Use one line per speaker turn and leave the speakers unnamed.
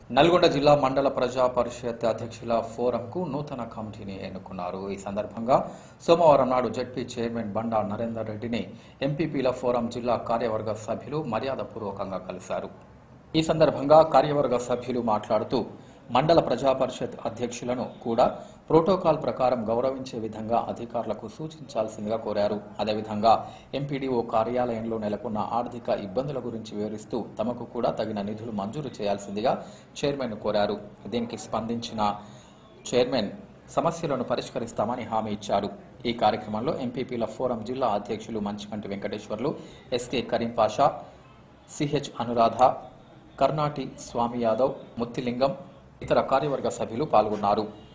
నల్గొండ జిల్లా మండల ప్రజా పరిషత్ అధ్యక్షుల ఫోరంకు నూతన కమిటీని ఎన్నుకున్నారు ఈ సందర్భంగా సోమవారం నాడు జడ్పీ చైర్మన్ బండా నరేందర్ రెడ్డిని ఎంపీపీల ఫోరం జిల్లా కార్యవర్గ సభ్యులు మర్యాదపూర్వకంగా కలిశారు ఈ సందర్భంగా కార్యవర్గ సభ్యులు మాట్లాడుతూ మండల ప్రజా పరిషత్ అధ్యక్షులను కూడా ప్రోటోకాల్ ప్రకారం గౌరవించే విధంగా అధికారులకు సూచించాల్సిందిగా కోరారు అదేవిధంగా ఎంపీడీఓ కార్యాలయంలో నెలకొన్న ఆర్థిక ఇబ్బందుల గురించి వివరిస్తూ తమకు కూడా తగిన నిధులు మంజూరు చేయాల్సిందిగా చైర్మన్ కోరారు దీనికి స్పందించిన చైర్మన్ సమస్యలను పరిష్కరిస్తామని హామీ ఇచ్చారు ఈ కార్యక్రమంలో ఎంపీపీల ఫోరం జిల్లా అధ్యక్షులు మంచికంటి వెంకటేశ్వర్లు ఎస్కే కరీం పాషా సిహెచ్ అనురాధ కర్ణాటి స్వామి యాదవ్ ముత్తిలింగం ఇతర కార్యవర్గ సభ్యులు పాల్గొన్నారు